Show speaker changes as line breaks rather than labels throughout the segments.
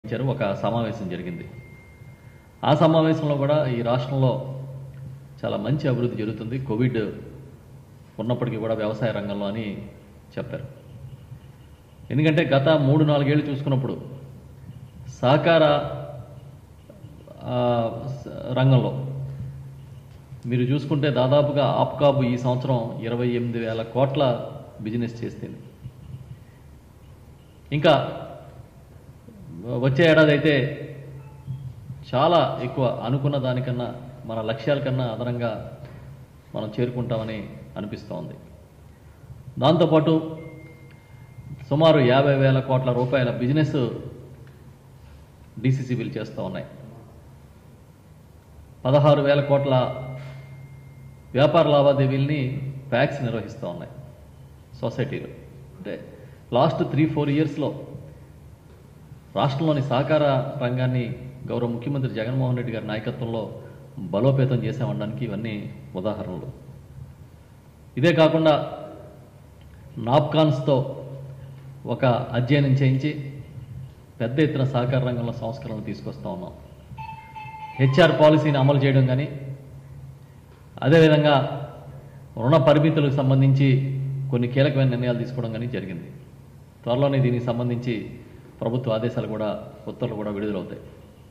ఇచ్చారు ఒక సమావేశం జరిగింది ఆ సమావేశంలో కూడా ఈ రాష్ట్రంలో చాలా మంచి అభివృద్ధి జరుగుతుంది కోవిడ్ ఉన్నప్పటికీ కూడా వ్యవసాయ రంగంలో అని చెప్పారు ఎందుకంటే గత మూడు నాలుగేళ్ళు చూసుకున్నప్పుడు సహకార ఆ, స- రంగంలో మీరు చూసుకుంటే దాదాపుగా ఆప్కాబ్ ఈ సంవత్సరం ఇరవై ఎనిమిది వేల కోట్ల బిజినెస్ చేస్తుంది ఇంకా వచ్చే ఏడాది అయితే చాలా ఎక్కువ అనుకున్న దానికన్నా మన లక్ష్యాల కన్నా అదనంగా మనం చేరుకుంటామని అనిపిస్తోంది దాంతోపాటు సుమారు యాభై వేల కోట్ల రూపాయల బిజినెస్ డీసీసీబీలు చేస్తూ ఉన్నాయి పదహారు వేల కోట్ల వ్యాపార లావాదేవీల్ని ప్యాక్స్ నిర్వహిస్తూ ఉన్నాయి సొసైటీలు అంటే లాస్ట్ త్రీ ఫోర్ ఇయర్స్లో రాష్ట్రంలోని సహకార రంగాన్ని గౌరవ ముఖ్యమంత్రి జగన్మోహన్ రెడ్డి గారి నాయకత్వంలో బలోపేతం చేశామనడానికి ఇవన్నీ ఉదాహరణలు ఇదే కాకుండా నాప్కాన్స్తో ఒక అధ్యయనం చేయించి పెద్ద ఎత్తున సహకార రంగంలో సంస్కరణలు తీసుకొస్తా ఉన్నాం హెచ్ఆర్ పాలసీని అమలు చేయడం కానీ అదేవిధంగా రుణ పరిమితులకు సంబంధించి కొన్ని కీలకమైన నిర్ణయాలు తీసుకోవడం కానీ జరిగింది త్వరలోనే దీనికి సంబంధించి ప్రభుత్వ ఆదేశాలు కూడా ఉత్తర్వులు కూడా విడుదలవుతాయి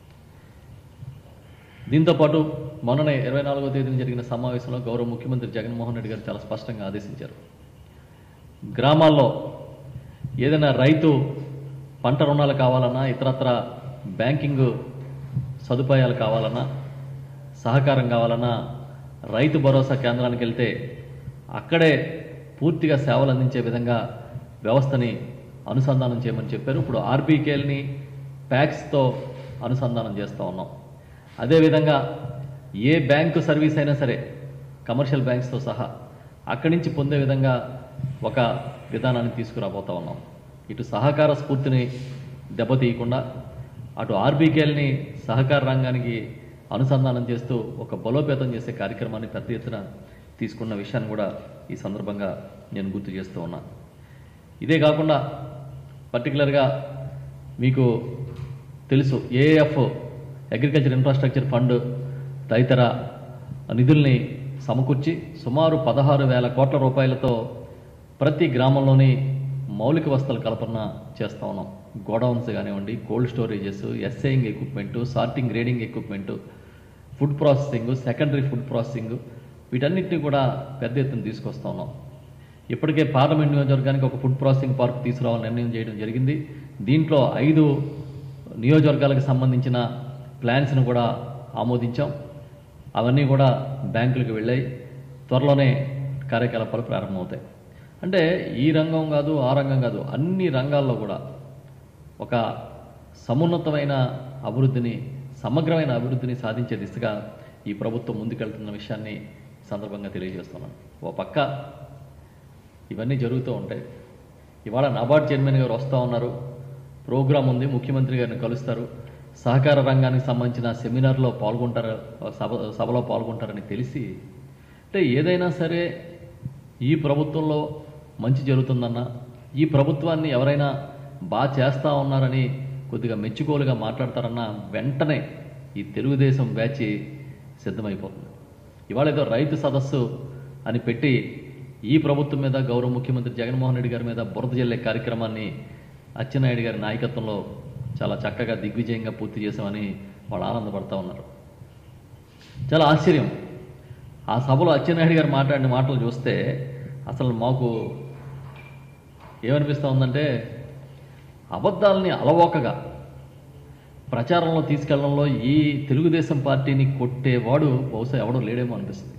దీంతోపాటు మొన్ననే ఇరవై నాలుగో తేదీన జరిగిన సమావేశంలో గౌరవ ముఖ్యమంత్రి జగన్మోహన్ రెడ్డి గారు చాలా స్పష్టంగా ఆదేశించారు గ్రామాల్లో ఏదైనా రైతు పంట రుణాలు కావాలన్నా ఇతరత్ర బ్యాంకింగ్ సదుపాయాలు కావాలన్నా సహకారం కావాలన్నా రైతు భరోసా కేంద్రానికి వెళ్తే అక్కడే పూర్తిగా సేవలు అందించే విధంగా వ్యవస్థని అనుసంధానం చేయమని చెప్పారు ఇప్పుడు ఆర్బీకేల్ని ప్యాక్స్తో అనుసంధానం చేస్తూ ఉన్నాం అదేవిధంగా ఏ బ్యాంకు సర్వీస్ అయినా సరే కమర్షియల్ బ్యాంక్స్తో సహా అక్కడి నుంచి పొందే విధంగా ఒక విధానాన్ని తీసుకురాబోతా ఉన్నాం ఇటు సహకార స్ఫూర్తిని దెబ్బతీయకుండా అటు ఆర్బీకేల్ని సహకార రంగానికి అనుసంధానం చేస్తూ ఒక బలోపేతం చేసే కార్యక్రమాన్ని పెద్ద ఎత్తున తీసుకున్న విషయాన్ని కూడా ఈ సందర్భంగా నేను గుర్తు చేస్తూ ఉన్నా ఇదే కాకుండా పర్టికులర్గా మీకు తెలుసు ఏఎఫ్ అగ్రికల్చర్ ఇన్ఫ్రాస్ట్రక్చర్ ఫండ్ తదితర నిధుల్ని సమకూర్చి సుమారు పదహారు వేల కోట్ల రూపాయలతో ప్రతి గ్రామంలోని మౌలిక వసతుల కల్పన చేస్తూ ఉన్నాం గోడౌన్స్ కానివ్వండి కోల్డ్ స్టోరేజెస్ ఎస్ఐయింగ్ equipment sorting grading equipment food processing secondary food processing వీటన్నిటిని కూడా పెద్ద ఎత్తున తీసుకొస్తా ఉన్నాం ఇప్పటికే పార్లమెంట్ నియోజకవర్గానికి ఒక ఫుడ్ ప్రాసెసింగ్ పార్క్ తీసుకురావాలని నిర్ణయం చేయడం జరిగింది దీంట్లో ఐదు నియోజకవర్గాలకు సంబంధించిన ప్లాన్స్ను కూడా ఆమోదించాం అవన్నీ కూడా బ్యాంకులకు వెళ్ళాయి త్వరలోనే కార్యకలాపాలు ప్రారంభమవుతాయి అంటే ఈ రంగం కాదు ఆ రంగం కాదు అన్ని రంగాల్లో కూడా ఒక సమున్నతమైన అభివృద్ధిని సమగ్రమైన అభివృద్ధిని సాధించే దిశగా ఈ ప్రభుత్వం ముందుకెళ్తున్న విషయాన్ని ఈ సందర్భంగా తెలియజేస్తున్నాను ఓ పక్క ఇవన్నీ జరుగుతూ ఉంటాయి ఇవాళ నాబార్డ్ చైర్మన్ గారు వస్తూ ఉన్నారు ప్రోగ్రాం ఉంది ముఖ్యమంత్రి గారిని కలుస్తారు సహకార రంగానికి సంబంధించిన సెమినార్లో పాల్గొంటారు సభ సభలో పాల్గొంటారని తెలిసి అంటే ఏదైనా సరే ఈ ప్రభుత్వంలో మంచి జరుగుతుందన్న ఈ ప్రభుత్వాన్ని ఎవరైనా బాగా చేస్తూ ఉన్నారని కొద్దిగా మెచ్చుకోలుగా మాట్లాడతారన్న వెంటనే ఈ తెలుగుదేశం బ్యాచ్ సిద్ధమైపోతుంది ఇవాళ ఏదో రైతు సదస్సు అని పెట్టి ఈ ప్రభుత్వం మీద గౌరవ ముఖ్యమంత్రి జగన్మోహన్ రెడ్డి గారి మీద బురద జల్లే కార్యక్రమాన్ని అచ్చెన్నాయుడు గారి నాయకత్వంలో చాలా చక్కగా దిగ్విజయంగా పూర్తి చేశామని వాళ్ళు ఆనందపడతా ఉన్నారు చాలా ఆశ్చర్యం ఆ సభలో అచ్చెన్నాయుడు గారు మాట్లాడిన మాటలు చూస్తే అసలు మాకు ఏమనిపిస్తూ ఉందంటే అబద్ధాలని అలవోకగా ప్రచారంలో తీసుకెళ్లడంలో ఈ తెలుగుదేశం పార్టీని కొట్టేవాడు బహుశా ఎవడో లేడేమో అనిపిస్తుంది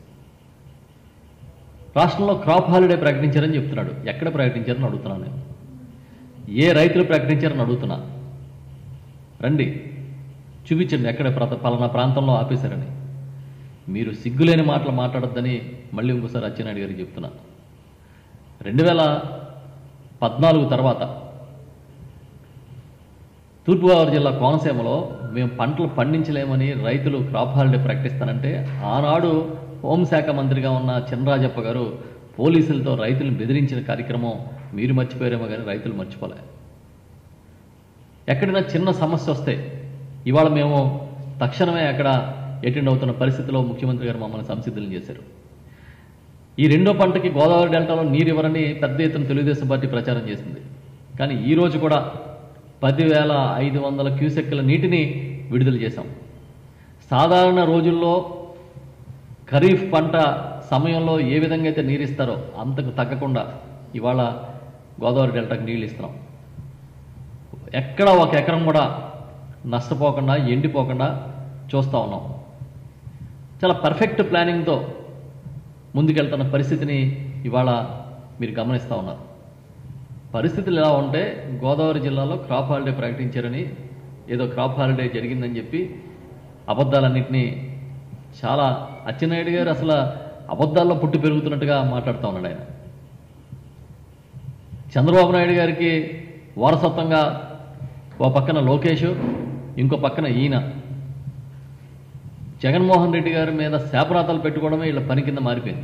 రాష్ట్రంలో క్రాప్ హాలిడే ప్రకటించారని చెప్తున్నాడు ఎక్కడ ప్రకటించారని అడుగుతున్నాను నేను ఏ రైతులు ప్రకటించారని అడుగుతున్నా రండి చూపించండి ఎక్కడ ప్రత పలానా ప్రాంతంలో ఆపేశారని మీరు సిగ్గులేని మాటలు మాట్లాడొద్దని మళ్ళీ ఇంకోసారి అచ్చెన్నాయుడు గారికి చెప్తున్నా రెండు వేల పద్నాలుగు తర్వాత తూర్పుగోదావరి జిల్లా కోనసీమలో మేము పంటలు పండించలేమని రైతులు క్రాప్ హాలిడే ప్రకటిస్తానంటే ఆనాడు హోంశాఖ మంత్రిగా ఉన్న చినరాజప్ప గారు పోలీసులతో రైతులను బెదిరించిన కార్యక్రమం మీరు మర్చిపోయారేమో కానీ రైతులు మర్చిపోలే ఎక్కడైనా చిన్న సమస్య వస్తే ఇవాళ మేము తక్షణమే అక్కడ అటెండ్ అవుతున్న పరిస్థితిలో ముఖ్యమంత్రి గారు మమ్మల్ని సంసిద్ధులు చేశారు ఈ రెండో పంటకి గోదావరి డెల్టాలో నీరు ఇవ్వరని పెద్ద ఎత్తున తెలుగుదేశం పార్టీ ప్రచారం చేసింది కానీ ఈ రోజు కూడా పదివేల ఐదు వందల క్యూసెక్కుల నీటిని విడుదల చేశాం సాధారణ రోజుల్లో ఖరీఫ్ పంట సమయంలో ఏ విధంగా అయితే నీరు ఇస్తారో అంతకు తగ్గకుండా ఇవాళ గోదావరి డెల్టాకి నీళ్ళు ఇస్తున్నాం ఎక్కడ ఒక ఎకరం కూడా నష్టపోకుండా ఎండిపోకుండా చూస్తూ ఉన్నాం చాలా పర్ఫెక్ట్ ప్లానింగ్తో ముందుకెళ్తున్న పరిస్థితిని ఇవాళ మీరు గమనిస్తూ ఉన్నారు పరిస్థితులు ఎలా ఉంటే గోదావరి జిల్లాలో క్రాప్ హాలిడే ప్రకటించారని ఏదో క్రాప్ హాలిడే జరిగిందని చెప్పి అబద్ధాలన్నింటినీ చాలా అచ్చెన్నాయుడు గారు అసలు అబద్ధాల్లో పుట్టి పెరుగుతున్నట్టుగా మాట్లాడుతూ ఉన్నాడు ఆయన చంద్రబాబు నాయుడు గారికి వారసత్వంగా ఓ పక్కన లోకేష్ ఇంకో పక్కన ఈయన జగన్మోహన్ రెడ్డి గారి మీద శాపనాథాలు పెట్టుకోవడమే వీళ్ళ పని కింద మారిపోయింది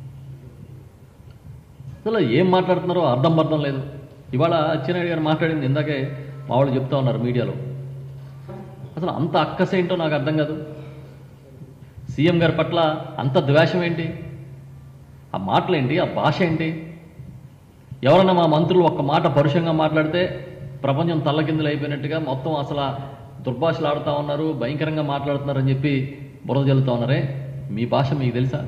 అసలు ఏం మాట్లాడుతున్నారో అర్థం అర్థం లేదు ఇవాళ అచ్చెన్నాయుడు గారు మాట్లాడింది ఇందాకే మా వాళ్ళు చెప్తా ఉన్నారు మీడియాలో అసలు అంత అక్కస ఏంటో నాకు అర్థం కాదు సీఎం గారి పట్ల అంత ద్వేషం ఏంటి ఆ మాటలేంటి ఆ భాష ఏంటి ఎవరన్నా మా మంత్రులు ఒక్క మాట పరుషంగా మాట్లాడితే ప్రపంచం తల్లకిందులు అయిపోయినట్టుగా మొత్తం అసలు ఆ దుర్భాషలు ఆడుతూ ఉన్నారు భయంకరంగా మాట్లాడుతున్నారని చెప్పి బురద జల్లుతా ఉన్నారే మీ భాష మీకు తెలుసా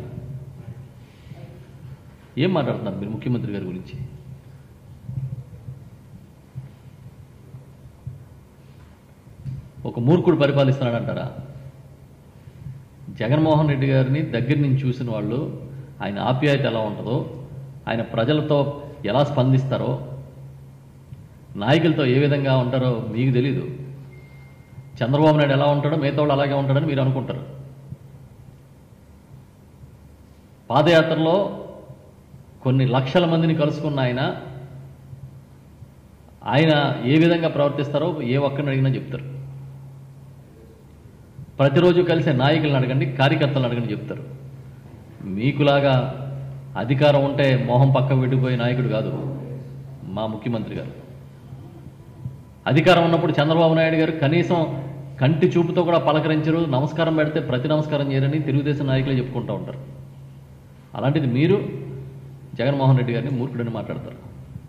ఏం మాట్లాడుతున్నారు మీరు ముఖ్యమంత్రి గారి గురించి ఒక మూర్ఖుడు పరిపాలిస్తున్నాడంటారా జగన్మోహన్ రెడ్డి గారిని దగ్గర నుంచి చూసిన వాళ్ళు ఆయన ఆప్యాయత ఎలా ఉంటుందో ఆయన ప్రజలతో ఎలా స్పందిస్తారో నాయకులతో ఏ విధంగా ఉంటారో మీకు తెలీదు చంద్రబాబు నాయుడు ఎలా ఉంటాడో మిగతా వాళ్ళు అలాగే ఉంటాడని మీరు అనుకుంటారు పాదయాత్రలో కొన్ని లక్షల మందిని కలుసుకున్న ఆయన ఆయన ఏ విధంగా ప్రవర్తిస్తారో ఏ ఒక్కరిని అడిగినా చెప్తారు ప్రతిరోజు కలిసే నాయకులను అడగండి కార్యకర్తలను అడగండి చెప్తారు మీకులాగా అధికారం ఉంటే మోహం పక్క పెట్టిపోయే నాయకుడు కాదు మా ముఖ్యమంత్రి గారు అధికారం ఉన్నప్పుడు చంద్రబాబు నాయుడు గారు కనీసం కంటి చూపుతో కూడా పలకరించరు నమస్కారం పెడితే ప్రతి నమస్కారం చేయరని తెలుగుదేశం నాయకులే చెప్పుకుంటూ ఉంటారు అలాంటిది మీరు జగన్మోహన్ రెడ్డి గారిని మూర్ఖుడని మాట్లాడతారు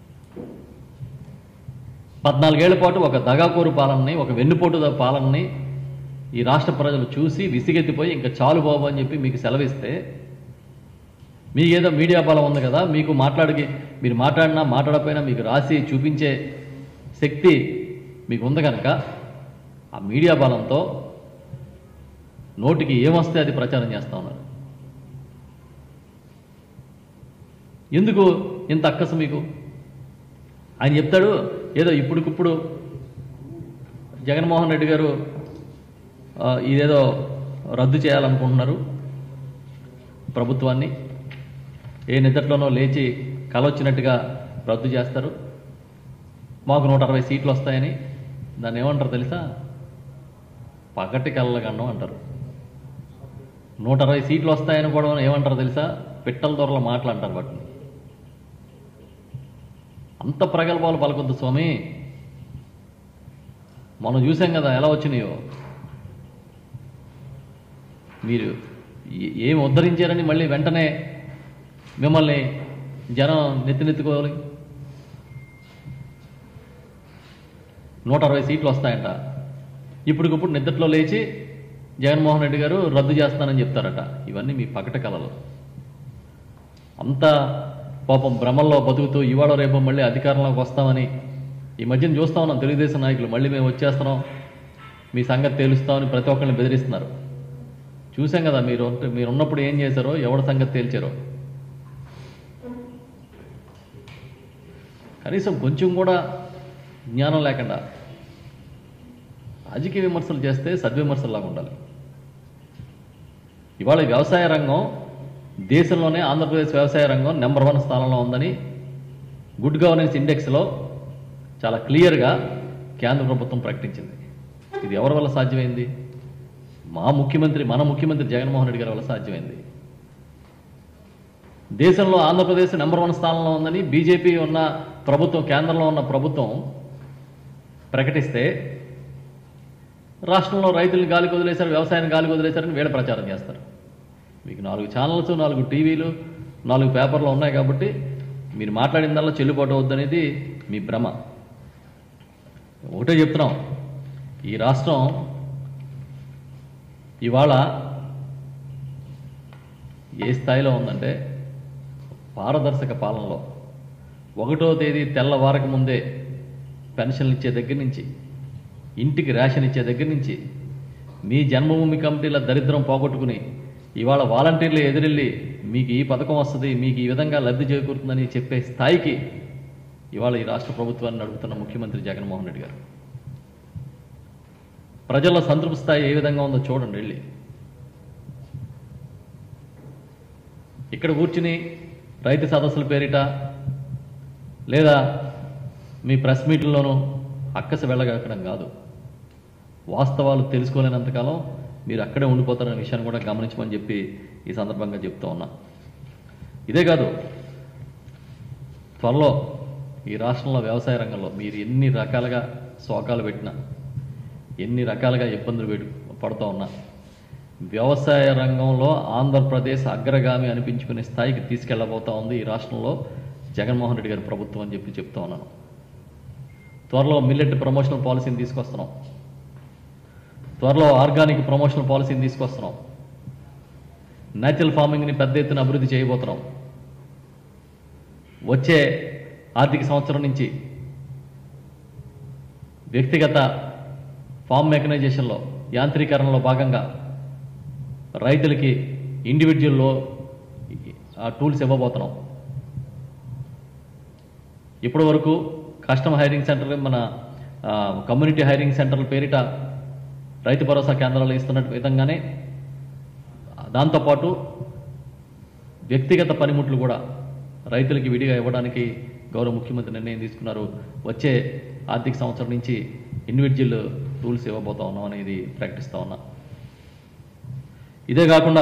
పద్నాలుగేళ్ల పాటు ఒక దగాకోరు పాలనని ఒక వెన్నుపోటు పాలనని ఈ రాష్ట్ర ప్రజలు చూసి విసిగెత్తిపోయి ఇంకా చాలు బాబు అని చెప్పి మీకు సెలవిస్తే మీకేదో మీడియా బలం ఉంది కదా మీకు మాట్లాడికి మీరు మాట్లాడినా మాట్లాడకపోయినా మీకు రాసి చూపించే శక్తి మీకు ఉంది కనుక ఆ మీడియా బలంతో నోటికి ఏమొస్తే అది ప్రచారం చేస్తూ ఉన్నారు ఎందుకు ఇంత అక్కసు మీకు ఆయన చెప్తాడు ఏదో ఇప్పుడుకిప్పుడు జగన్మోహన్ రెడ్డి గారు ఆ, ఇదేదో రద్దు చేయాలనుకుంటున్నారు ప్రభుత్వాన్ని ఏ నిద్రలోనో లేచి కలొచ్చినట్టుగా రద్దు చేస్తారు మాకు నూట అరవై సీట్లు వస్తాయని దాన్ని ఏమంటారు తెలుసా పగటి కళ్ళగండం అంటారు నూట అరవై సీట్లు వస్తాయని కూడా ఏమంటారు తెలుసా పిట్టల దొరల మాటలు అంటారు వాటిని అంత ప్రగల్భాలు పలకొద్దు స్వామి మనం చూసాం కదా ఎలా వచ్చినాయో మీరు ఏ- ఏం ఉద్ధరించారని మళ్ళీ వెంటనే మిమ్మల్ని జనం నెత్తినెత్తుకోవాలి నూట అరవై సీట్లు వస్తాయంట ఇప్పటికిప్పుడు నిద్రలో లేచి జగన్మోహన్ రెడ్డి గారు రద్దు చేస్తానని చెప్తారట ఇవన్నీ మీ పకట కళలు అంత పాపం భ్రమల్లో బతుకుతూ ఇవాళ రేపు మళ్ళీ అధికారంలోకి వస్తామని ఈ మధ్యన చూస్తా ఉన్నాం తెలుగుదేశం నాయకులు మళ్ళీ మేము వచ్చేస్తున్నాం మీ సంగతి తేలుస్తామని ప్రతి ఒక్కరిని బెదిరిస్తున్నారు చూసాం కదా మీరు ఉంటే- మీరు ఉన్నప్పుడు ఏం చేశారో ఎవరి సంగతి తేల్చారో కనీసం కొంచెం కూడా జ్ఞానం లేకుండా రాజకీయ విమర్శలు చేస్తే సద్విమర్శలాగా ఉండాలి ఇవాళ ఈ వ్యవసాయ రంగం దేశంలోనే ఆంధ్రప్రదేశ్ వ్యవసాయ రంగం నెంబర్ వన్ స్థానంలో ఉందని గుడ్ గవర్నెన్స్ ఇండెక్స్లో చాలా క్లియర్గా కేంద్ర ప్రభుత్వం ప్రకటించింది ఇది ఎవరి వల్ల సాధ్యమైంది మా ముఖ్యమంత్రి మన ముఖ్యమంత్రి జగన్మోహన్ రెడ్డి గారి వల్ల సాధ్యమైంది దేశంలో ఆంధ్రప్రదేశ్ నెంబర్ వన్ స్థానంలో ఉందని బీజేపీ ఉన్న ప్రభుత్వం కేంద్రంలో ఉన్న ప్రభుత్వం ప్రకటిస్తే రాష్ట్రంలో రైతులను గాలికి వదిలేశారు వ్యవసాయాన్ని గాలికి వదిలేశారని వీళ్ళ ప్రచారం చేస్తారు మీకు నాలుగు ఛానల్స్ నాలుగు టీవీలు నాలుగు పేపర్లు ఉన్నాయి కాబట్టి మీరు మాట్లాడిందల్లా చెల్లుబాటు అవుద్దనేది మీ భ్రమ ఒకటే చెప్తున్నాం ఈ రాష్ట్రం ఇవాళ ఏ స్థాయిలో ఉందంటే పారదర్శక పాలనలో ఒకటో తేదీ తెల్లవారక ముందే పెన్షన్లు ఇచ్చే దగ్గర నుంచి ఇంటికి రేషన్ ఇచ్చే దగ్గర నుంచి మీ జన్మభూమి కమిటీల దరిద్రం పోగొట్టుకుని ఇవాళ వాలంటీర్లు ఎదురెళ్ళి మీకు ఈ పథకం వస్తుంది మీకు ఈ విధంగా లబ్ధి చేకూరుతుందని చెప్పే స్థాయికి ఇవాళ ఈ రాష్ట్ర ప్రభుత్వాన్ని నడుపుతున్న ముఖ్యమంత్రి జగన్మోహన్ రెడ్డి గారు ప్రజల సంతృప్తి స్థాయి ఏ విధంగా ఉందో చూడండి వెళ్ళి ఇక్కడ కూర్చుని రైతు సదస్సుల పేరిట లేదా మీ ప్రెస్ మీట్లలోనూ అక్కసి వెళ్ళగలగడం కాదు వాస్తవాలు తెలుసుకోలేనంతకాలం మీరు అక్కడే ఉండిపోతారనే విషయాన్ని కూడా గమనించమని చెప్పి ఈ సందర్భంగా చెప్తా ఉన్నా ఇదే కాదు త్వరలో ఈ రాష్ట్రంలో వ్యవసాయ రంగంలో మీరు ఎన్ని రకాలుగా శోకాలు పెట్టినా ఎన్ని రకాలుగా ఇబ్బందులు పెట్టు పడుతూ ఉన్నా వ్యవసాయ రంగంలో ఆంధ్రప్రదేశ్ అగ్రగామి అనిపించుకునే స్థాయికి తీసుకెళ్ళబోతా ఉంది ఈ రాష్ట్రంలో జగన్మోహన్ రెడ్డి గారి ప్రభుత్వం అని చెప్పి చెప్తా ఉన్నాను త్వరలో మిల్లెట్ ప్రమోషనల్ పాలసీని తీసుకొస్తున్నాం త్వరలో ఆర్గానిక్ ప్రమోషనల్ పాలసీని తీసుకొస్తున్నాం న్యాచురల్ ఫార్మింగ్ని పెద్ద ఎత్తున అభివృద్ధి చేయబోతున్నాం వచ్చే ఆర్థిక సంవత్సరం నుంచి వ్యక్తిగత ఫామ్ మెకనైజేషన్లో యాంత్రీకరణలో భాగంగా రైతులకి ఇండివిజువల్లో ఆ టూల్స్ ఇవ్వబోతున్నాం ఇప్పటి వరకు కస్టమ్ హైరింగ్ సెంటర్ మన ఆ, కమ్యూనిటీ హైరింగ్ సెంటర్ల పేరిట రైతు భరోసా కేంద్రాలు ఇస్తున్న విధంగానే దాంతోపాటు వ్యక్తిగత పనిముట్లు కూడా రైతులకి విడిగా ఇవ్వడానికి గౌరవ ముఖ్యమంత్రి నిర్ణయం తీసుకున్నారు వచ్చే ఆర్థిక సంవత్సరం నుంచి ఇండివిజువల్ టూల్స్ ఇవ్వబోతా ఉన్నాం అనేది ప్రకటిస్తా ఉన్నా ఇదే కాకుండా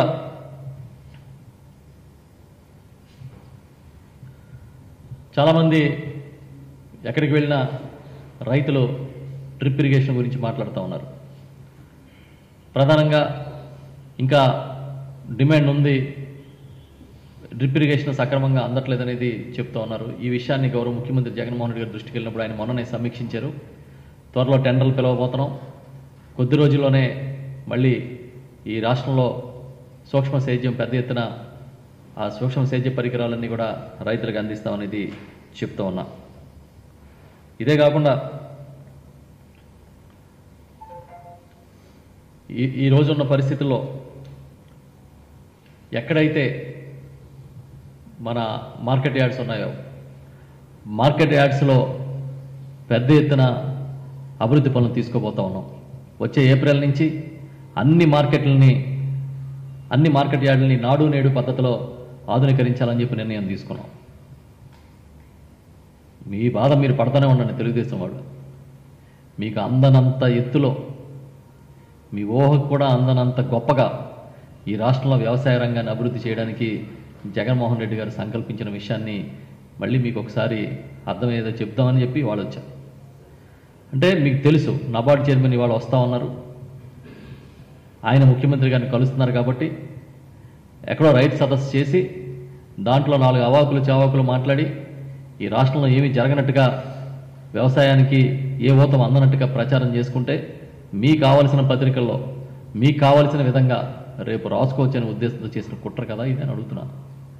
చాలామంది ఎక్కడికి వెళ్ళినా రైతులు డ్రిప్ ఇరిగేషన్ గురించి మాట్లాడుతూ ఉన్నారు ప్రధానంగా ఇంకా డిమాండ్ ఉంది డ్రిప్ ఇరిగేషన్ సక్రమంగా అందట్లేదనేది చెప్తా ఉన్నారు ఈ విషయాన్ని గౌరవ ముఖ్యమంత్రి జగన్మోహన్ రెడ్డి గారి దృష్టికి వెళ్ళినప్పుడు ఆయన మొన్ననే సమీక్షించారు త్వరలో టెండర్లు పిలవబోతున్నాం కొద్ది రోజుల్లోనే మళ్ళీ ఈ రాష్ట్రంలో సూక్ష్మ సేద్యం పెద్ద ఎత్తున ఆ సూక్ష్మ సేద్య పరికరాలన్నీ కూడా రైతులకు అందిస్తామనేది చెప్తా ఉన్నా ఇదే కాకుండా ఈ ఈ రోజున్న పరిస్థితుల్లో ఎక్కడైతే మన మార్కెట్ యార్డ్స్ ఉన్నాయో మార్కెట్ యార్డ్స్లో పెద్ద ఎత్తున అభివృద్ధి పనులు తీసుకోబోతా ఉన్నాం వచ్చే ఏప్రిల్ నుంచి అన్ని మార్కెట్లని అన్ని మార్కెట్ యార్డులని నాడు నేడు పద్ధతిలో ఆధునీకరించాలని చెప్పి నిర్ణయం తీసుకున్నాం మీ బాధ మీరు పడతానే ఉండండి తెలుగుదేశం వాళ్ళు మీకు అందనంత ఎత్తులో మీ ఊహకు కూడా అందనంత గొప్పగా ఈ రాష్ట్రంలో వ్యవసాయ రంగాన్ని అభివృద్ధి చేయడానికి జగన్మోహన్ రెడ్డి గారు సంకల్పించిన విషయాన్ని మళ్ళీ మీకు ఒకసారి అర్థమయ్యేదో చెప్దామని చెప్పి వాళ్ళు వచ్చారు అంటే మీకు తెలుసు నబార్డ్ చైర్మన్ ఇవాళ వస్తా ఉన్నారు ఆయన ముఖ్యమంత్రి గారిని కలుస్తున్నారు కాబట్టి ఎక్కడో రైతు సదస్సు చేసి దాంట్లో నాలుగు అవాకులు చవాకులు మాట్లాడి ఈ రాష్ట్రంలో ఏమీ జరగనట్టుగా వ్యవసాయానికి ఏ ఊతం అందనట్టుగా ప్రచారం చేసుకుంటే మీకు కావలసిన పత్రికల్లో మీకు కావలసిన విధంగా రేపు రాసుకోవచ్చు అనే ఉద్దేశంతో చేసిన కుట్ర కదా ఇది అని అడుగుతున్నాను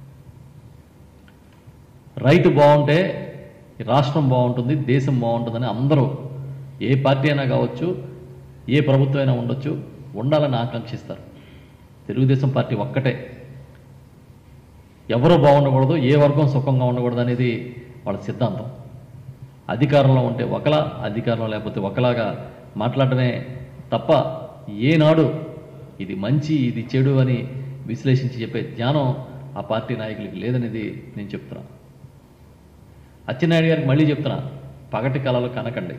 రైతు బాగుంటే ఈ రాష్ట్రం బాగుంటుంది దేశం బాగుంటుందని అందరూ ఏ పార్టీ అయినా కావచ్చు ఏ ప్రభుత్వం అయినా ఉండొచ్చు ఉండాలని ఆకాంక్షిస్తారు తెలుగుదేశం పార్టీ ఒక్కటే ఎవరూ బాగుండకూడదు ఏ వర్గం సుఖంగా ఉండకూడదు అనేది వాళ్ళ సిద్ధాంతం అధికారంలో ఉంటే ఒకలా అధికారంలో లేకపోతే ఒకలాగా మాట్లాడటమే తప్ప ఏనాడు ఇది మంచి ఇది చెడు అని విశ్లేషించి చెప్పే జ్ఞానం ఆ పార్టీ నాయకులకి లేదనేది నేను చెప్తున్నా అచ్చెన్నాయుడు గారికి మళ్ళీ చెప్తున్నా పగటి కళలు కనకండి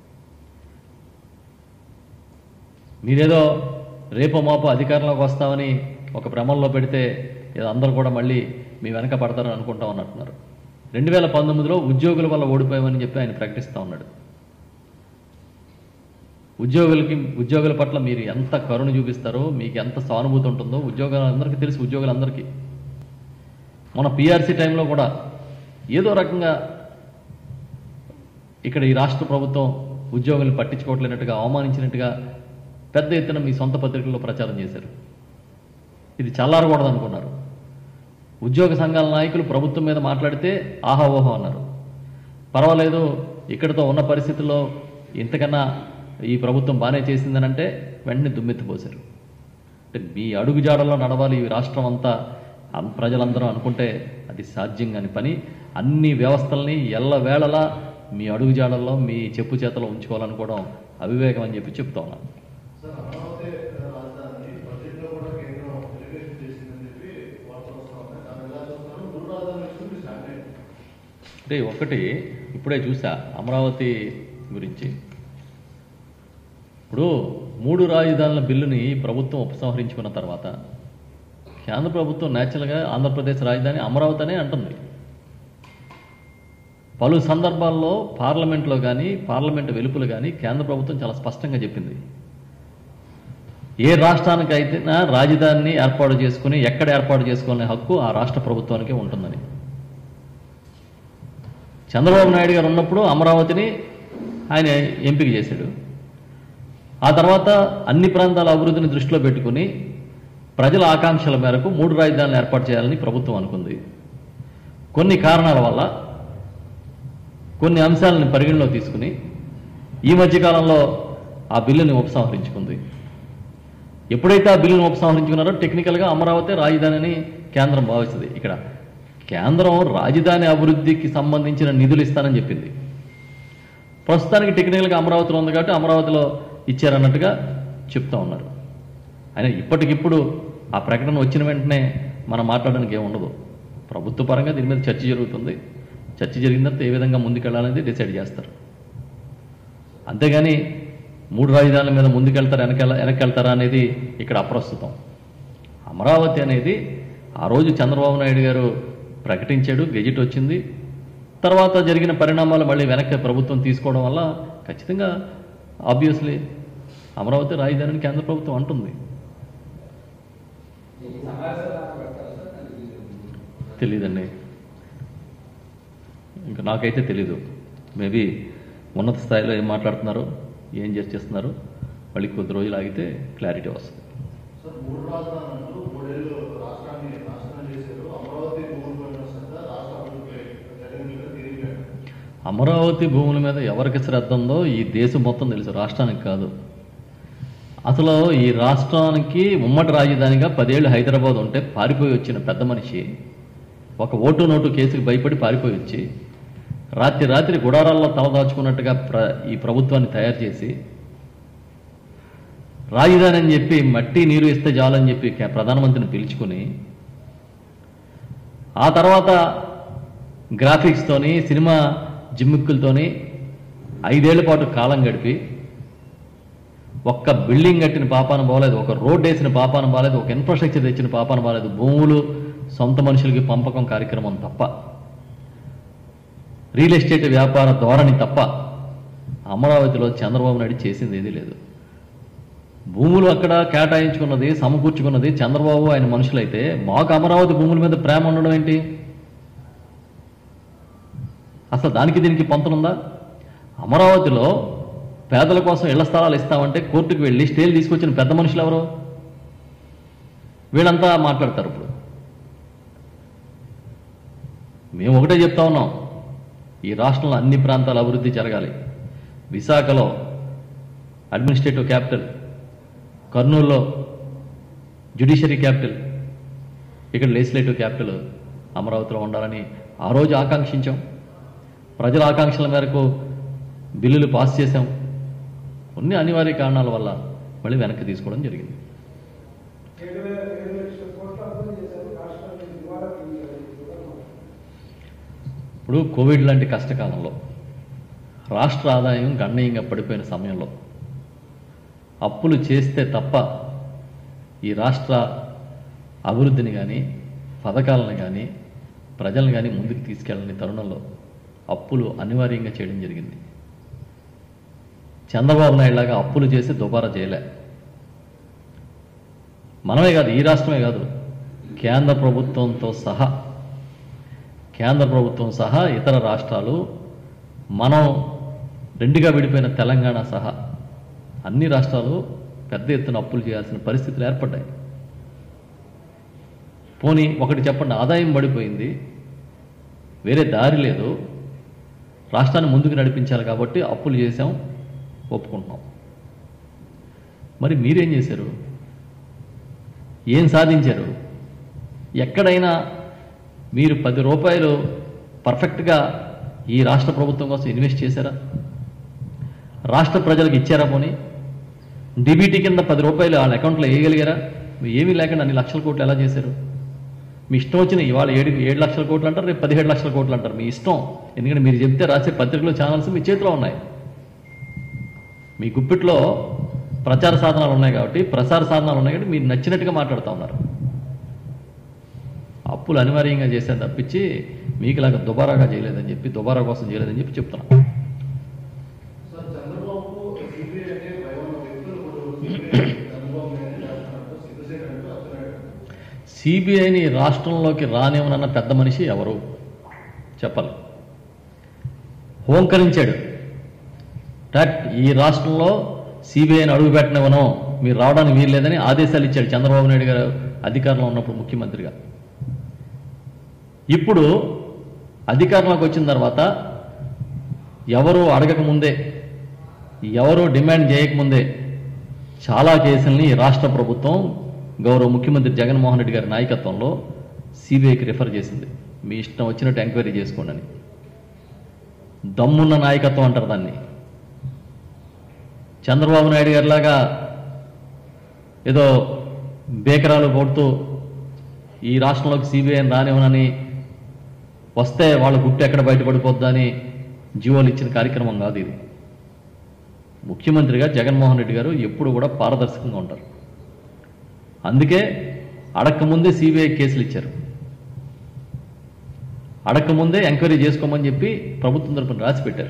మీరేదో రేపో మాపో అధికారంలోకి వస్తామని ఒక భ్రమంలో పెడితే ఏదో అందరూ కూడా మళ్ళీ మీ వెనక పడతారని అనుకుంటా ఉన్నట్టున్నారు రెండు వేల పంతొమ్మిదిలో ఉద్యోగుల వల్ల ఓడిపోయామని చెప్పి ఆయన ప్రకటిస్తూ ఉన్నాడు ఉద్యోగులకి ఉద్యోగుల పట్ల మీరు ఎంత కరుణ చూపిస్తారో మీకు ఎంత సానుభూతి ఉంటుందో ఉద్యోగాలందరికీ తెలుసు ఉద్యోగులందరికీ మన పిఆర్సీ టైంలో కూడా ఏదో రకంగా ఇక్కడ ఈ రాష్ట్ర ప్రభుత్వం ఉద్యోగులను పట్టించుకోవట్లేనట్టుగా అవమానించినట్టుగా పెద్ద ఎత్తున మీ సొంత పత్రికల్లో ప్రచారం చేశారు ఇది చల్లారకూడదు అనుకున్నారు ఉద్యోగ సంఘాల నాయకులు ప్రభుత్వం మీద మాట్లాడితే ఆహా ఓహో అన్నారు పర్వాలేదు ఇక్కడితో ఉన్న పరిస్థితుల్లో ఇంతకన్నా ఈ ప్రభుత్వం బాగానే చేసిందనంటే వెంటనే దుమ్మెత్తిపోశారు అంటే మీ అడుగుజాడల్లో నడవాలి ఈ రాష్ట్రం అంతా అన్- ప్రజలందరూ అనుకుంటే అది సాధ్యం కాని పని అన్ని వ్యవస్థల్ని ఎల్లవేళలా మీ అడుగుజాడల్లో మీ చెప్పు చేతలో ఉంచుకోవాలనుకోవడం అవివేకం అని చెప్పి చెప్తా ఉన్నాను
సార్ అమరావతి రాజధాని బడ్జెట్లో కూడా కేంద్రం ఎలిగేషన్ చేసిందని చెప్పి వార్తలు వస్తా ఉన్నాయి దాన్ని ఎలా చూస్తున్నారు మూడు రాజధానులు ఇస్తుంది స్టాండ్ అయింది
అంటే ఒకటి ఇప్పుడే చూసా అమరావతి గురించి ఇప్పుడు మూడు రాజధానుల బిల్లుని ప్రభుత్వం ఉపసంహరించుకున్న తర్వాత కేంద్ర ప్రభుత్వం న్యాచురల్గా ఆంధ్రప్రదేశ్ రాజధాని అమరావతి అనే అంటుంది పలు సందర్భాల్లో పార్లమెంట్లో కానీ పార్లమెంట్ వెలుపులు కానీ కేంద్ర ప్రభుత్వం చాలా స్పష్టంగా చెప్పింది ఏ రాష్ట్రానికి అయితే రాజధానిని ఏర్పాటు చేసుకుని ఎక్కడ ఏర్పాటు చేసుకోవాలనే హక్కు ఆ రాష్ట్ర ప్రభుత్వానికి ఉంటుందని చంద్రబాబు నాయుడు గారు ఉన్నప్పుడు అమరావతిని ఆయన ఎంపిక చేశాడు ఆ తర్వాత అన్ని ప్రాంతాల అభివృద్ధిని దృష్టిలో పెట్టుకుని ప్రజల ఆకాంక్షల మేరకు మూడు రాజధానులు ఏర్పాటు చేయాలని ప్రభుత్వం అనుకుంది కొన్ని కారణాల వల్ల కొన్ని అంశాలను పరిగణలో తీసుకుని ఈ మధ్యకాలంలో ఆ బిల్లుని ఉపసంహరించుకుంది ఎప్పుడైతే ఆ బిల్లును ఉపసంహరించుకున్నారో టెక్నికల్గా అమరావతి రాజధానిని కేంద్రం భావిస్తుంది ఇక్కడ కేంద్రం రాజధాని అభివృద్ధికి సంబంధించిన నిధులు ఇస్తానని చెప్పింది ప్రస్తుతానికి టెక్నికల్గా అమరావతిలో ఉంది కాబట్టి అమరావతిలో ఇచ్చారన్నట్టుగా చెప్తా ఉన్నారు అయినా ఇప్పటికిప్పుడు ఆ ప్రకటన వచ్చిన వెంటనే మనం మాట్లాడడానికి ఏమి ఉండదు ప్రభుత్వ పరంగా దీని మీద చర్చ జరుగుతుంది చర్చ జరిగిన తర్వాత ఏ విధంగా ముందుకెళ్ళాలనేది డిసైడ్ చేస్తారు అంతేగాని మూడు రాజధానుల మీద ముందుకెళ్తారా వెనకెళ్ళ వెనక్కెళ్తారా అనేది ఇక్కడ అప్రస్తుతం అమరావతి అనేది ఆ రోజు చంద్రబాబు నాయుడు గారు ప్రకటించాడు గెజిట్ వచ్చింది తర్వాత జరిగిన పరిణామాలు మళ్ళీ వెనక్కి ప్రభుత్వం తీసుకోవడం వల్ల ఖచ్చితంగా ఆబ్వియస్లీ అమరావతి రాజధానిని కేంద్ర ప్రభుత్వం అంటుంది తెలీదండి ఇంకా నాకైతే తెలీదు మేబీ ఉన్నత స్థాయిలో ఏం మాట్లాడుతున్నారో ఏం చర్చిస్తున్నారో మళ్ళీ కొద్ది రోజులు ఆగితే క్లారిటీ వస్తుంది
సార్ మూడు రాజధానులు మూడేళ్ళు రాష్ట్రాన్ని నాశనం చేశారు అమరావతి భూముల పైన శ్రద్ధ రాష్ట్ర అభివృద్ధిపై జగన్ మీద తిరిగి
అమరావతి భూముల మీద ఎవరికి శ్రద్ధ ఉందో ఈ దేశం మొత్తం తెలుసు రాష్ట్రానికి కాదు అసలు ఈ రాష్ట్రానికి ఉమ్మడి రాజధానిగా పదేళ్ళు హైదరాబాద్ ఉంటే పారిపోయి వచ్చిన పెద్ద మనిషి ఒక ఓటు నోటు కేసుకి భయపడి పారిపోయి వచ్చి రాత్రి రాత్రి గుడారాల్లో తలదాచుకున్నట్టుగా ప్ర ఈ ప్రభుత్వాన్ని తయారు చేసి రాజధాని అని చెప్పి మట్టి నీరు ఇస్తే చాలని చెప్పి కే- ప్రధానమంత్రిని పిలుచుకుని ఆ తర్వాత గ్రాఫిక్స్తోని సినిమా జిమ్మిక్కులతోని ఐదేళ్ల పాటు కాలం గడిపి ఒక్క బిల్డింగ్ కట్టిన పాపాన బాగలేదు ఒక రోడ్ వేసిన పాపాన బాగలేదు ఒక ఇన్ఫ్రాస్ట్రక్చర్ తెచ్చిన పాపాన బాగలేదు భూములు సొంత మనుషులకి పంపకం కార్యక్రమం తప్ప రియల్ ఎస్టేట్ వ్యాపార ధోరణి తప్ప అమరావతిలో చంద్రబాబు నాయుడు చేసింది ఏదీ లేదు భూములు అక్కడ కేటాయించుకున్నది సమకూర్చుకున్నది చంద్రబాబు ఆయన మనుషులైతే మాకు అమరావతి భూముల మీద ప్రేమ ఉండడం ఏంటి అసలు దానికి దీనికి పొంతనుందా అమరావతిలో పేదల కోసం ఇళ్ల స్థలాలు ఇస్తామంటే కోర్టుకు వెళ్ళి స్టేలు తీసుకొచ్చిన పెద్ద మనుషులు ఎవరు వీళ్ళంతా మాట్లాడతారు ఇప్పుడు మేము ఒకటే చెప్తా ఉన్నాం ఈ రాష్ట్రంలో అన్ని ప్రాంతాల అభివృద్ధి జరగాలి విశాఖలో అడ్మినిస్ట్రేటివ్ క్యాపిటల్ కర్నూలులో జ్యుడిషియరీ క్యాపిటల్ ఇక్కడ లెజిస్లేటివ్ క్యాపిటల్ అమరావతిలో ఉండాలని ఆ రోజు ఆకాంక్షించాం ప్రజల ఆకాంక్షల మేరకు బిల్లులు పాస్ చేశాం కొన్ని అనివార్య కారణాల వల్ల మళ్ళీ వెనక్కి తీసుకోవడం జరిగింది
ఏడు వేల ఏడు లక్షల కోట్ల అప్పులు చేశారు రాష్ట్రానికి దివాలా తీయాలి కూడా
ఇప్పుడు కోవిడ్ లాంటి కష్టకాలంలో రాష్ట్ర ఆదాయం గణనీయంగా పడిపోయిన సమయంలో అప్పులు చేస్తే తప్ప ఈ రాష్ట్ర అభివృద్ధిని కానీ పథకాలను కానీ ప్రజలను కానీ ముందుకు తీసుకెళ్ళని తరుణంలో అప్పులు అనివార్యంగా చేయడం జరిగింది చంద్రబాబు నాయుడు లాగా అప్పులు చేసి దుబారా చేయలే మనమే కాదు ఈ రాష్ట్రమే కాదు కేంద్ర ప్రభుత్వంతో సహా కేంద్ర ప్రభుత్వం సహా ఇతర రాష్ట్రాలు మనం రెండుగా విడిపోయిన తెలంగాణ సహా అన్ని రాష్ట్రాలు పెద్ద ఎత్తున అప్పులు చేయాల్సిన పరిస్థితులు ఏర్పడ్డాయి పోనీ ఒకటి చెప్పండి ఆదాయం పడిపోయింది వేరే దారి లేదు రాష్ట్రాన్ని ముందుకు నడిపించాలి కాబట్టి అప్పులు చేశాం ఒప్పుకుంటున్నాం మరి మీరేం చేశారు ఏం సాధించారు ఎక్కడైనా మీరు పది రూపాయలు పర్ఫెక్ట్గా ఈ రాష్ట్ర ప్రభుత్వం కోసం ఇన్వెస్ట్ చేశారా రాష్ట్ర ప్రజలకు ఇచ్చారా పోనీ డిబిటీ కింద పది రూపాయలు వాళ్ళ అకౌంట్లో వేయగలిగారా ఏమీ లేకుండా అన్ని లక్షల కోట్లు ఎలా చేశారు మీ ఇష్టం వచ్చిన ఇవాళ ఏడు ఏడు లక్షల కోట్లు అంటారు రేపు పదిహేడు లక్షల కోట్లు అంటారు మీ ఇష్టం ఎందుకంటే మీరు చెప్తే రాసే పత్రికలు ఛానల్స్ మీ చేతిలో ఉన్నాయి మీ గుప్పిట్లో ప్రచార సాధనాలు ఉన్నాయి కాబట్టి ప్రసార సాధనాలు ఉన్నాయి కాబట్టి మీరు నచ్చినట్టుగా మాట్లాడుతూ ఉన్నారు అప్పులు అనివార్యంగా చేశాను తప్పించి మీకులాగా దుబారాగా చేయలేదని చెప్పి దుబారా కోసం చేయలేదని చెప్పి చెప్తున్నాను
సార్ చంద్రబాబు సిబిఐ అంటే భయం ఉన్న వ్యక్తులు ఇప్పుడు సిబిఐ చంద్రబాబు నాయుడు చేస్తున్నట్టు సిద్ధసేన అంటూ అతను
సిబిఐని రాష్ట్రంలోకి రానివ్వనన్న పెద్ద మనిషి ఎవరు చెప్పాలి హోంకరించాడు టట్ ఈ రాష్ట్రంలో సిబిఐని అడుగు పెట్టనివ్వను మీరు రావడానికి వీల్లేదని ఆదేశాలు ఇచ్చాడు చంద్రబాబు నాయుడు గారు అధికారంలో ఉన్నప్పుడు ముఖ్యమంత్రిగా ఇప్పుడు అధికారంలోకి వచ్చిన తర్వాత ఎవరు అడగక ముందే ఎవరు డిమాండ్ చేయకముందే చాలా కేసుల్ని ఈ రాష్ట్ర ప్రభుత్వం గౌరవ ముఖ్యమంత్రి జగన్మోహన్ రెడ్డి గారి నాయకత్వంలో సిబిఐకి రిఫర్ చేసింది మీ ఇష్టం వచ్చినట్టు ఎంక్వైరీ చేసుకోండి అని దమ్మున్న నాయకత్వం అంటారు దాన్ని చంద్రబాబు నాయుడు గారిలాగా ఏదో బేకరాలు కొడుతూ ఈ రాష్ట్రంలోకి సిబిఐని రానివ్వనని వస్తే వాళ్ళ గుట్టు ఎక్కడ బయటపడిపోద్దా అని జీవోలు ఇచ్చిన కార్యక్రమం కాదు ఇది ముఖ్యమంత్రిగా జగన్మోహన్ రెడ్డి గారు ఎప్పుడు కూడా పారదర్శకంగా ఉంటారు అందుకే అడక్కముందే సిబిఐ కేసులు ఇచ్చారు అడక్కముందే ఎంక్వైరీ చేసుకోమని చెప్పి ప్రభుత్వం తరపున రాసి పెట్టారు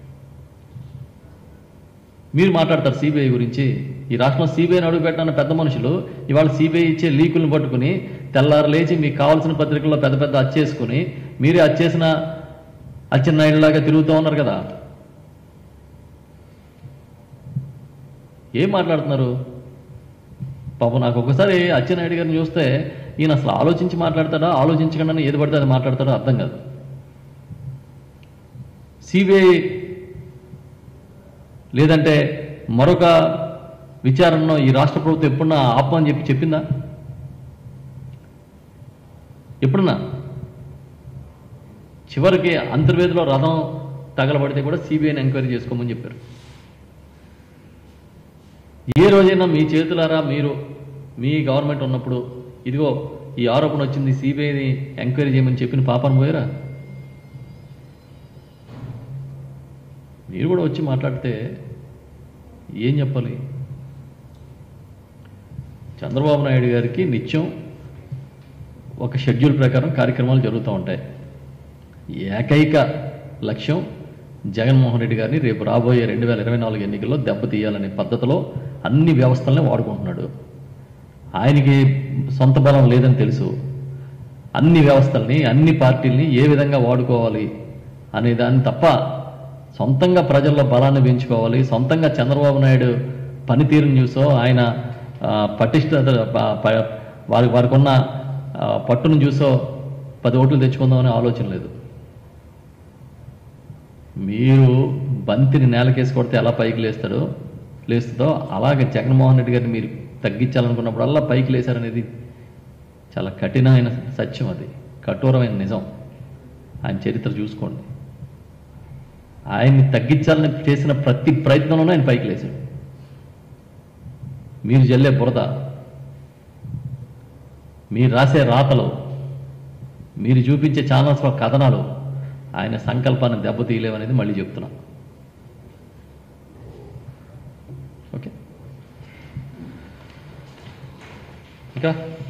మీరు మాట్లాడతారు సిబిఐ గురించి ఈ రాష్ట్రంలో సిబిఐని అడుగు పెట్టిన పెద్ద మనుషులు ఇవాళ సిబిఐ ఇచ్చే లీకులను పట్టుకుని తెల్లారు లేచి మీకు కావాల్సిన పత్రికల్లో పెద్ద పెద్ద అచ్చేసుకుని మీరే అచ్చేసిన అచ్చెన్నాయుడులాగా తిరుగుతూ ఉన్నారు కదా ఏం మాట్లాడుతున్నారు పాపం నాకు ఒకసారి అచ్చెన్నాయుడు గారిని చూస్తే ఈయన అసలు ఆలోచించి మాట్లాడతాడా ఆలోచించకుండా ఏది పడితే అది మాట్లాడతాడో అర్థం కాదు సిబిఐ లేదంటే మరొక విచారణను ఈ రాష్ట్ర ప్రభుత్వం ఎప్పుడన్నా ఆపమని చెప్పి చెప్పిందా ఎప్పుడన్నా చివరికి అంతర్వేదిలో రథం తగలబడితే కూడా సిబిఐని ఎంక్వైరీ చేసుకోమని చెప్పారు ఏ రోజైనా మీ చేతులారా మీరు మీ గవర్నమెంట్ ఉన్నప్పుడు ఇదిగో ఈ ఆరోపణ వచ్చింది సిబిఐని ఎంక్వైరీ చేయమని చెప్పిన పాపను పోయారా మీరు కూడా వచ్చి మాట్లాడితే ఏం చెప్పాలి చంద్రబాబు నాయుడు గారికి నిత్యం ఒక షెడ్యూల్ ప్రకారం కార్యక్రమాలు జరుగుతూ ఉంటాయి ఏకైక లక్ష్యం జగన్మోహన్ రెడ్డి గారిని రేపు రాబోయే రెండు వేల ఇరవై నాలుగు ఎన్నికల్లో దెబ్బతీయాలనే పద్ధతిలో అన్ని వ్యవస్థల్ని వాడుకుంటున్నాడు ఆయనకి సొంత బలం లేదని తెలుసు అన్ని వ్యవస్థల్ని అన్ని పార్టీల్ని ఏ విధంగా వాడుకోవాలి అనే దాన్ని తప్ప సొంతంగా ప్రజల్లో బలాన్ని పెంచుకోవాలి సొంతంగా చంద్రబాబు నాయుడు పనితీరుని చూసో ఆయన ఆ, పటిష్టత ప- ప- వారి వారికి ఉన్న ఆ, పట్టును చూసో పది ఓట్లు తెచ్చుకుందామనే ఆలోచన లేదు మీరు బంతిని నేలకేసి కొడితే ఎలా పైకి లేస్తాడో లేస్తుందో అలాగే జగన్మోహన్ రెడ్డి గారిని మీరు తగ్గించాలనుకున్నప్పుడల్లా పైకి లేశారనేది చాలా కఠినమైన సత్యం అది కఠోరమైన నిజం ఆయన చరిత్ర చూసుకోండి ఆయన్ని తగ్గించాలని చేసిన ప్రతి ప్రయత్నంలోనూ ఆయన పైకి లేచాడు మీరు జల్లే బురద మీరు రాసే రాతలు మీరు చూపించే ఛానల్స్లో కథనాలు ఆయన సంకల్పాన్ని దెబ్బతీయలేవనేది మళ్ళీ చెప్తున్నా ఓకే ఇంకా